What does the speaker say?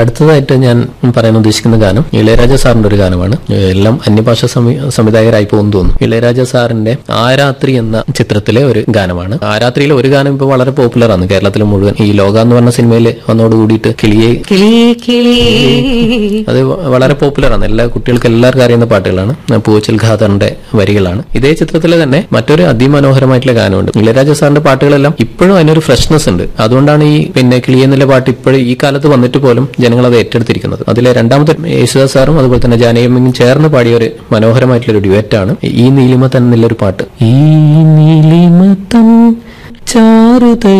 അടുത്തതായിട്ട് ഞാൻ പറയാൻ ഉദ്ദേശിക്കുന്ന ഗാനം ഇളയരാജ സാറിന്റെ ഒരു ഗാനമാണ് എല്ലാം അന്യഭാഷ സമി- സംവിധായകരായി പോകുന്നു തോന്നുന്നു ഇളയരാജ സാറിന്റെ ആരാത്രി എന്ന ചിത്രത്തിലെ ഒരു ഗാനമാണ് ആരാത്രിയിലെ ഒരു ഗാനം ഇപ്പോൾ വളരെ പോപ്പുലർ ആണ് കേരളത്തിൽ മുഴുവൻ ഈ ലോക എന്ന് പറഞ്ഞ സിനിമയിൽ വന്നോട് കൂടിയിട്ട് കിളിയെ കിളിയേ കിളിയേ അത് വളരെ പോപ്പുലർ ആണ് എല്ലാ കുട്ടികൾക്ക് എല്ലാവർക്കും അറിയുന്ന പാട്ടുകളാണ് പൂച്ചൽ ഖാദറിന്റെ വരികളാണ് ഇതേ ചിത്രത്തിലെ തന്നെ മറ്റൊരു അതിമനോഹരമായിട്ടുള്ള ഗാനമുണ്ട് ഇളയരാജ സാറിന്റെ പാട്ടുകളെല്ലാം ഇപ്പോഴും അതിനൊരു ഫ്രഷ്നെസ് ഉണ്ട് അതുകൊണ്ടാണ് ഈ പിന്നെ കിളിയെ എന്നുള്ള പാട്ട് ഇപ്പോഴും ഈ കാലത്ത് വന്നിട്ട് പോലും ജനങ്ങൾ അത് ഏറ്റെടുത്തിരിക്കുന്നത് അതിലെ രണ്ടാമത്തെ യേശുദാസ് സാറും അതുപോലെ തന്നെ ജാനയമ്മിയും ചേർന്ന് പാടിയ ഒരു മനോഹരമായിട്ടുള്ള ഒരു ഡ്യുവറ്റാണ് ഈ നീലിമ തൻ എന്നുള്ളൊരു പാട്ട് ഈ നീലിമ തൻ ചാരുത